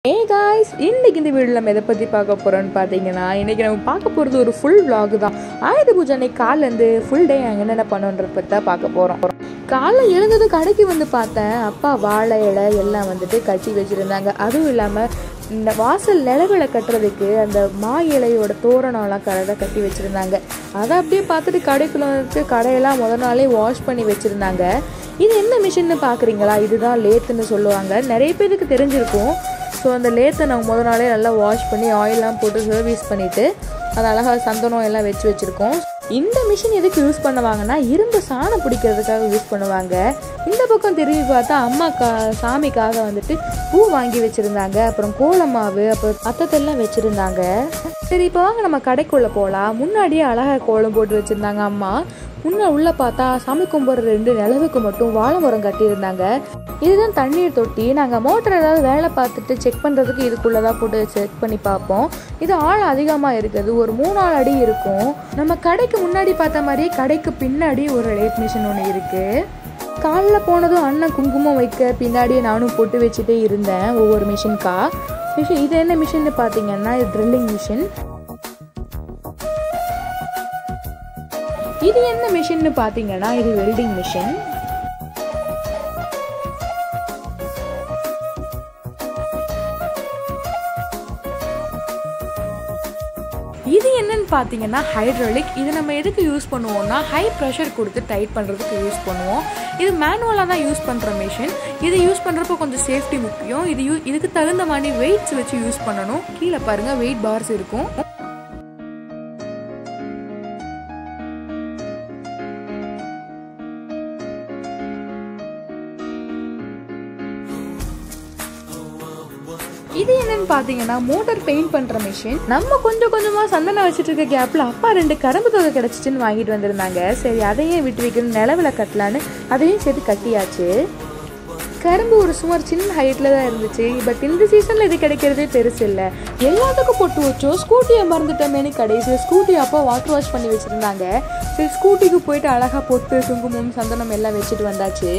ஏ guys இன்னைக்கு இந்த வீடியோவில் நம்ம எதை பற்றி பார்க்க போகிறோம்னு பார்த்தீங்கன்னா இன்றைக்கி நம்ம பார்க்க போகிறது ஒரு ஃபுல் vlog தான் ஆயுத பூஜை அன்னைக்கு காலேருந்து ஃபுல் டே அங்கே என்னென்ன பண்ணுன்றத பற்றி தான் பார்க்க போகிறோம் காலைல எழுந்ததும் கடைக்கு வந்து பார்த்தேன் அப்பா வாழை இலை எல்லாம் வந்துட்டு கட்டி வச்சுருந்தாங்க அதுவும் இல்லாமல் இந்த வாசல் நிலவில கட்டுறதுக்கு அந்த மா இலையோட தோரணம்லாம் கரெக்டாக கட்டி வச்சுருந்தாங்க அதை அப்படியே பார்த்துட்டு கடைக்குள்ள வந்துட்டு கடையெல்லாம் முத நாளே வாஷ் பண்ணி வச்சுருந்தாங்க இது என்ன மிஷின்னு பார்க்குறீங்களா இதுதான் லேத்துன்னு சொல்லுவாங்க நிறைய பேருக்கு தெரிஞ்சிருக்கும் ஸோ அந்த லேத்தை நாங்கள் முத நாளே நல்லா வாஷ் பண்ணி ஆயிலெலாம் போட்டு சர்வீஸ் பண்ணிவிட்டு அது அழகாக சந்தனம் எல்லாம் வச்சு வச்சுருக்கோம் இந்த மிஷின் எதுக்கு யூஸ் பண்ணுவாங்கன்னா இரும்பு சாணம் பிடிக்கிறதுக்காக யூஸ் பண்ணுவாங்க இந்த பக்கம் திரும்பி பார்த்தா அம்மா கா சாமிக்காக வந்துட்டு பூ வாங்கி வச்சுருந்தாங்க அப்புறம் கோலமாவு அப்புறம் அத்தத்தெல்லாம் வச்சுருந்தாங்க சரி இப்போ வாங்க நம்ம கடைக்குள்ளே போகலாம் முன்னாடியே அழகாக கோலம் போட்டு வச்சுருந்தாங்க அம்மா முன்ன உள்ள பார்த்தா சாமி கும்பிட்ற ரெண்டு நிலவுக்கு மட்டும் வாழை மரம் கட்டியிருந்தாங்க இதுதான் தண்ணீர் தொட்டி நாங்கள் மோட்டர் ஏதாவது வேலை பார்த்துட்டு செக் பண்ணுறதுக்கு இதுக்குள்ளதான் போட்டு செக் பண்ணி பார்ப்போம் இது ஆள் அதிகமாக இருக்குது ஒரு மூணு ஆள் அடி இருக்கும் நம்ம கடைக்கு முன்னாடி பார்த்த மாதிரியே கடைக்கு பின்னாடி ஒரு லைட் மிஷின் ஒன்று இருக்குது காலைல போனதும் அண்ணன் குங்குமம் வைக்க பின்னாடியே நானும் போட்டு வச்சுட்டே இருந்தேன் ஒவ்வொரு மிஷின்கா மிஷின் இது என்ன மிஷின்னு பார்த்தீங்கன்னா இது ட்ரில்லிங் மிஷின் இது என்ன மிஷின்னு பார்த்தீங்கன்னா இது வெல்டிங் மிஷின் இது என்னன்னு பார்த்தீங்கன்னா ஹைட்ராலிக் இது நம்ம எதுக்கு யூஸ் பண்ணுவோம்னா ஹை ப்ரெஷர் கொடுத்து டைட் பண்ணுறதுக்கு யூஸ் பண்ணுவோம் இது மேனுவலாக தான் யூஸ் பண்ணுற மிஷின் இது யூஸ் பண்ணுறப்போ கொஞ்சம் சேஃப்டி முக்கியம் இது யூ இதுக்கு தகுந்த மாதிரி வெயிட்ஸ் வச்சு யூஸ் பண்ணணும் கீழே பாருங்கள் வெயிட் பார்ஸ் இருக்கும் இது என்னன்னு பாத்தீங்கன்னா மோட்டார் பெயிண்ட் பண்ற மிஷின் நம்ம கொஞ்சம் கொஞ்சமா சந்தனம் வச்சுட்டு இருக்க கேப்ல அப்பா ரெண்டு கரும்பு தொகை கிடைச்சிச்சுன்னு வாங்கிட்டு வந்திருந்தாங்க சரி அதையும் விட்டு வைக்கணும் நிலவுல கட்டலான்னு அதையும் சேர்த்து கட்டியாச்சு கரும்பு ஒரு சுமார் சின்ன ஹைட்ல தான் இருந்துச்சு பட் இந்த சீசன்ல இது கிடைக்கிறதே பெருசு இல்ல எல்லாத்துக்கும் பொட்டு வச்சோம் ஸ்கூட்டியை மறந்துட்டோமேனு கடைசியில் ஸ்கூட்டி அப்பா வாட்டர் வாஷ் பண்ணி வச்சிருந்தாங்க சரி ஸ்கூட்டிக்கு போயிட்டு அழகா பொட்டு குங்குமம் சந்தனம் எல்லாம் வச்சுட்டு வந்தாச்சு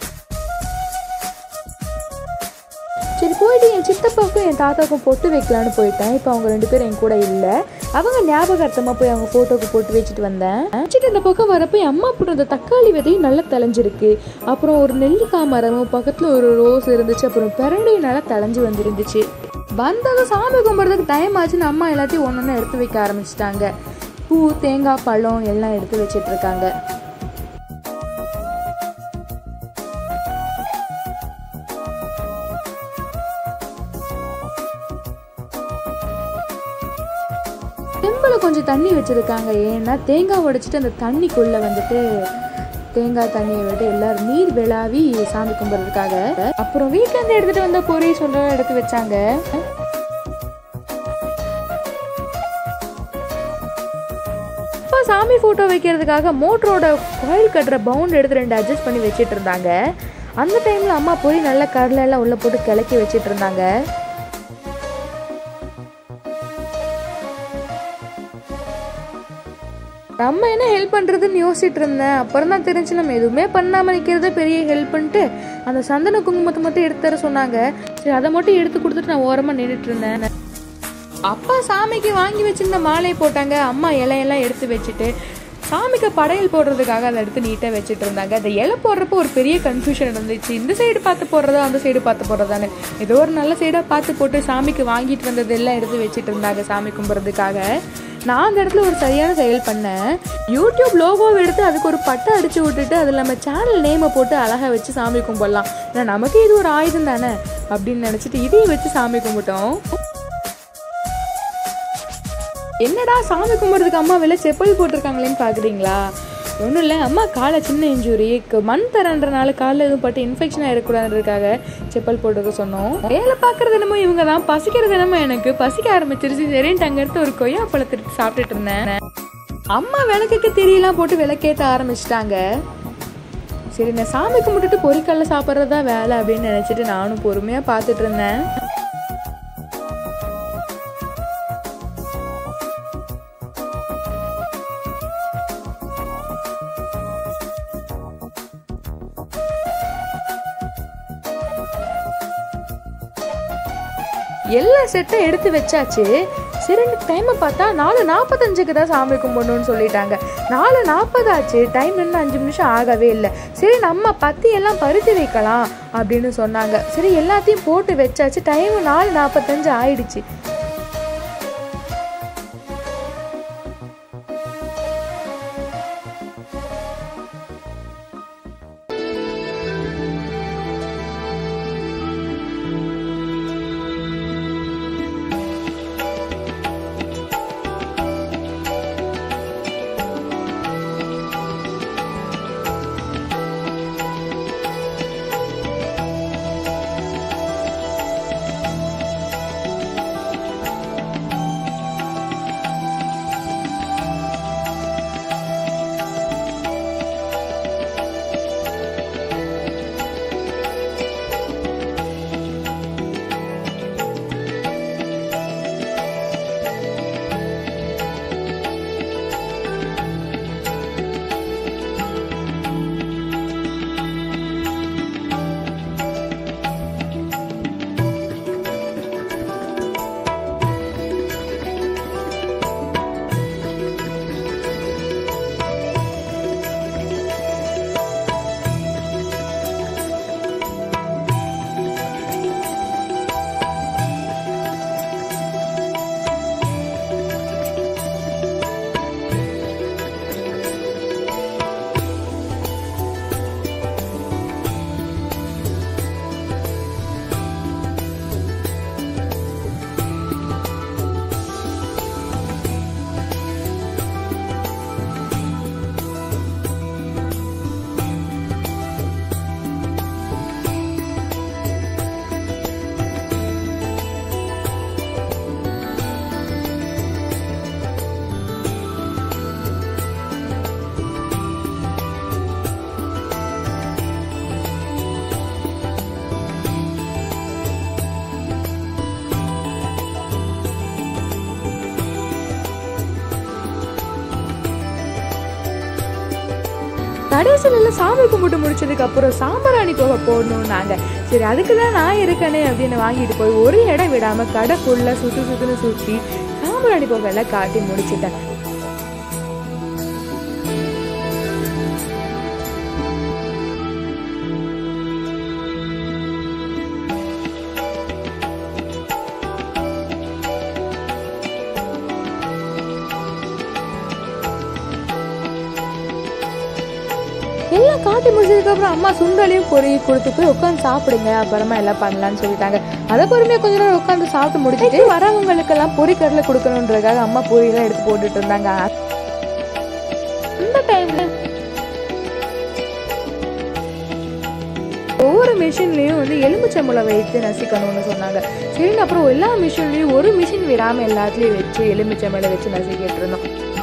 சரி போயிட்டு என் சித்தப்பாவுக்கும் என் தாத்தாவுக்கும் பொட்டு வைக்கலான்னு போயிட்டேன் இப்போ அவங்க ரெண்டு பேரும் என் கூட இல்லை அவங்க ஞாபகார்த்தமாக போய் அவங்க ஃபோட்டோக்கு போட்டு வச்சுட்டு வந்தேன் வச்சுட்டு இந்த பக்கம் வரப்போ என் அம்மா போட்டு அந்த தக்காளி விதையும் நல்லா தலைஞ்சிருக்கு அப்புறம் ஒரு நெல்லிக்காய் மரமும் பக்கத்தில் ஒரு ரோஸ் இருந்துச்சு அப்புறம் பிரண்டையும் நல்லா தலைஞ்சு வந்துருந்துச்சு வந்ததும் சாமி கும்பிட்றதுக்கு டைம் ஆச்சுன்னு அம்மா எல்லாத்தையும் ஒன்று ஒன்று எடுத்து வைக்க ஆரம்பிச்சிட்டாங்க பூ தேங்காய் பழம் எல்லாம் எடுத்து வச்சிட்டு இருக்காங்க செம்பில் கொஞ்சம் தண்ணி வச்சுருக்காங்க ஏன்னா தேங்காய் உடைச்சிட்டு அந்த தண்ணிக்குள்ளே வந்துட்டு தேங்காய் தண்ணியை விட்டு எல்லாரும் நீர் விழாவி சாமி கும்பிட்றதுக்காக அப்புறம் வீட்டிலேருந்து எடுத்துகிட்டு வந்த பொரி சொல்ற எடுத்து வச்சாங்க அப்பா சாமி ஃபோட்டோ வைக்கிறதுக்காக மோட்டரோட கோயில் கட்டுற பவுண்ட் எடுத்து ரெண்டு அட்ஜஸ்ட் பண்ணி வச்சிட்டு இருந்தாங்க அந்த டைமில் அம்மா பொரி நல்லா கடலை எல்லாம் உள்ளே போட்டு கிளக்கி வச்சிட்டு இருந்தாங்க நம்ம என்ன ஹெல்ப் பண்ணுறதுன்னு யோசிச்சுட்டு இருந்தேன் அப்புறம் தான் தெரிஞ்சு நம்ம எதுவுமே பண்ணாமல் நிற்கிறத பெரிய ஹெல்ப் பண்ணிட்டு அந்த சந்தன குங்குமத்தை மட்டும் எடுத்து தர சொன்னாங்க சரி அதை மட்டும் எடுத்து கொடுத்துட்டு நான் ஓரமாக நின்றுட்டு இருந்தேன் அப்பா சாமிக்கு வாங்கி வச்சிருந்த மாலையை போட்டாங்க அம்மா இலையெல்லாம் எடுத்து வச்சுட்டு சாமிக்கு படையல் போடுறதுக்காக அதை எடுத்து நீட்டாக வச்சுட்டு இருந்தாங்க அந்த இலை போடுறப்போ ஒரு பெரிய கன்ஃபியூஷன் இருந்துச்சு இந்த சைடு பார்த்து போடுறதா அந்த சைடு பார்த்து போடுறதான்னு ஏதோ ஒரு நல்ல சைடாக பார்த்து போட்டு சாமிக்கு வாங்கிட்டு வந்தது எல்லாம் எடுத்து வச்சுட்டு இருந்தாங்க சாமி கும்பிட்றதுக்காக நான் அந்த இடத்துல ஒரு சரியான செயல் பண்ணேன் யூடியூப் லோகோவை எடுத்து அதுக்கு ஒரு பட்டை அடிச்சு விட்டுட்டு அதில் நம்ம சேனல் நேமை போட்டு அழகாக வச்சு சாமி கும்பிடலாம் ஏன்னா நமக்கு இது ஒரு ஆயுதம் தானே அப்படின்னு நினச்சிட்டு இதையும் வச்சு சாமி கும்பிட்டோம் என்னடா சாமி கும்பிட்றதுக்கு அம்மா வெளில செப்பல் போட்டிருக்காங்களேன்னு பார்க்குறீங்களா ஒன்றும் இல்லை அம்மா காலை சின்ன இன்ஜுரி மண் தரன்றனால காலில் எதுவும் பட்டு இன்ஃபெக்ஷன் ஆகிடக்கூடாதுன்றதுக்காக செப்பல் போட்டுக்க சொன்னோம் வேலை பார்க்குறது என்னமோ இவங்க தான் பசிக்கிறது என்னமோ எனக்கு பசிக்க ஆரம்பிச்சிருச்சு சரின்ட்டு அங்கே எடுத்து ஒரு கொய்யா பழத்தை சாப்பிட்டுட்டு இருந்தேன் அம்மா விளக்குக்கு திரியெல்லாம் போட்டு விளக்கேற்ற ஆரம்பிச்சிட்டாங்க சரி நான் சாமி கும்பிட்டுட்டு பொரிக்கல்ல சாப்பிட்றது தான் வேலை அப்படின்னு நினச்சிட்டு நானும் பொறுமையாக பார்த்துட்டு இருந்தேன் எல்லா செட்டும் எடுத்து வச்சாச்சு சரி டைமை பார்த்தா நாலு நாற்பத்தஞ்சுக்கு தான் சாமி கும்பிடணும்னு சொல்லிட்டாங்க நாலு நாற்பது ஆச்சு டைம் இன்னும் அஞ்சு நிமிஷம் ஆகவே இல்லை சரி நம்ம பத்தி எல்லாம் பருத்தி வைக்கலாம் அப்படின்னு சொன்னாங்க சரி எல்லாத்தையும் போட்டு வச்சாச்சு டைம் நாலு நாற்பத்தஞ்சு ஆயிடுச்சு கடைசியில எல்லாம் சாமி கும்பிட்டு முடிச்சதுக்கு அப்புறம் சாம்பிராணி புகை போடணும்னாங்க சரி அதுக்கு தான் நான் இருக்கனே அப்படின்னு வாங்கிட்டு போய் ஒரு இடம் விடாம கடை ஃபுல்லா சுத்து சுத்துன்னு சுத்தி சாம்பிராணி புகை எல்லாம் காட்டி முடிச்சிட்டேன் எல்லாம் காட்டி முடிச்சதுக்கு அப்புறம் அம்மா சுண்டலையும் பொறி கொடுத்து போய் உட்காந்து சாப்பிடுங்க அப்புறமா எல்லாம் பண்ணலாம்னு சொல்லிட்டாங்க அதை பொறுமையா கொஞ்ச நேரம் உட்காந்து சாப்பிட்டு முடிச்சிட்டு வரவங்களுக்கெல்லாம் பொறி கடலை கொடுக்கணுன்றதுக்காக அம்மா பொரியெல்லாம் எடுத்து போட்டுட்டு இருந்தாங்க அந்த டைம்ல ஒவ்வொரு மிஷின்லயும் வந்து எலுமிச்சம்பழம் வைத்து நசிக்கணும்னு சொன்னாங்க சரின்னு அப்புறம் எல்லா மிஷின்லயும் ஒரு மிஷின் விடாம எல்லாத்துலயும் வச்சு எலுமிச்சம்பழம் வச்சு நசிக்கிட்டு இருந்தோம்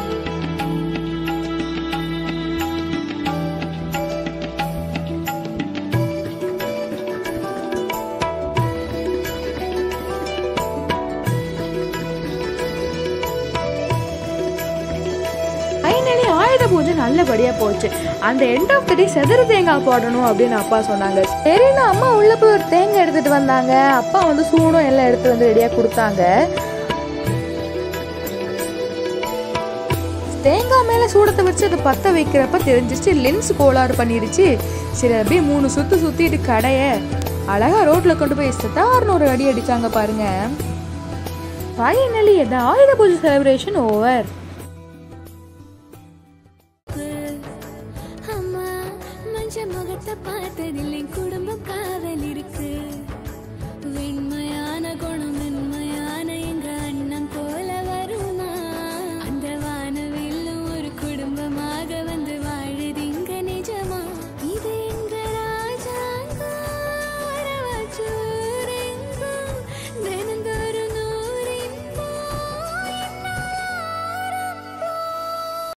ஃபைனலி ஆயுத பூஜை நல்லபடியா போச்சு அந்த எண்ட் ஆஃப் த டே செதறு தேங்காய் போடணும் அப்படின்னு அப்பா சொன்னாங்க சரின்னு அம்மா உள்ள போய் ஒரு தேங்காய் எடுத்துட்டு வந்தாங்க அப்பா வந்து சூடும் எல்லாம் எடுத்து வந்து ரெடியா கொடுத்தாங்க தேங்காய் மேல சூடத்தை வச்சு அதை பத்த வைக்கிறப்ப தெரிஞ்சிச்சு லென்ஸ் கோளாறு பண்ணிடுச்சு சரி அப்படியே மூணு சுத்து சுத்திட்டு கடைய அழகா ரோட்ல கொண்டு போய் சத்தார்னு ஒரு அடி அடிச்சாங்க பாருங்க ஃபைனலி என்ன ஆயுத பூஜை செலிப்ரேஷன் ஓவர் அம்மா மஞ்ச முகத்தை பார்த்ததில்லை குடும்பம் காவல் இருக்கு வெண்மையான குணம் மென்மை